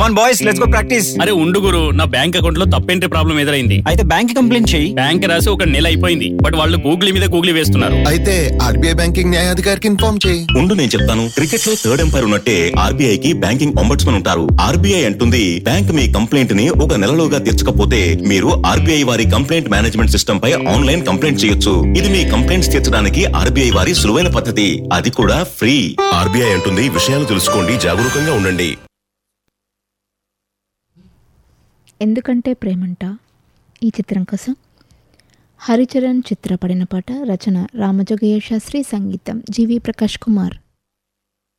come on boys let's go practice అరే ఉండు గురు నా బ్యాంక్ అకౌంట్ లో తప్పేంటి ప్రాబ్లం ఎదురైంది అయితే బ్యాంక్ కంప్లైంట్ చెయ్యి బ్యాంక్ రాసి ఒక నెల అయిపోయింది బట్ వాళ్ళు గూగుల్ మీద గూగుల్ వేస్తున్నారు అయితే ఆర్బీఐ బ్యాంకింగ్ న్యాయాధికారికి ఇన్ఫార్మ్ చేయి ఉండు నేను చెప్తాను క్రికెట్ లో థర్డ్ ఎంపైర్ ఉన్నట్టే ఆర్బీఐ కి బ్యాంకింగ్ ఒంబడ్స్మన్ ఉంటారు ఆర్బీఐ అంటుంది బ్యాంక్ మీ కంప్లైంట్ ని ఒక నెలలోగా తీర్చకపోతే మీరు ఆర్బీఐ వారి కంప్లైంట్ మేనేజ్మెంట్ సిస్టమ్ పై ఆన్లైన్ కంప్లైంట్ చేయొచ్చు ఇది మీ కంప్లైంట్స్ తీర్చడానికి ఆర్బీఐ వారి సులువైన పద్ధతి అది కూడా ఫ్రీ ఆర్బీఐ అంటుంది విషయాలు తెలుసుకోండి జాగరూకంగా ఉండండి ఎందుకంటే ప్రేమంట ఈ చిత్రం కోసం హరిచరణ్ చిత్రపడిన పాట రచన రామజోగయ్య శాస్త్రి సంగీతం జీవి ప్రకాష్ కుమార్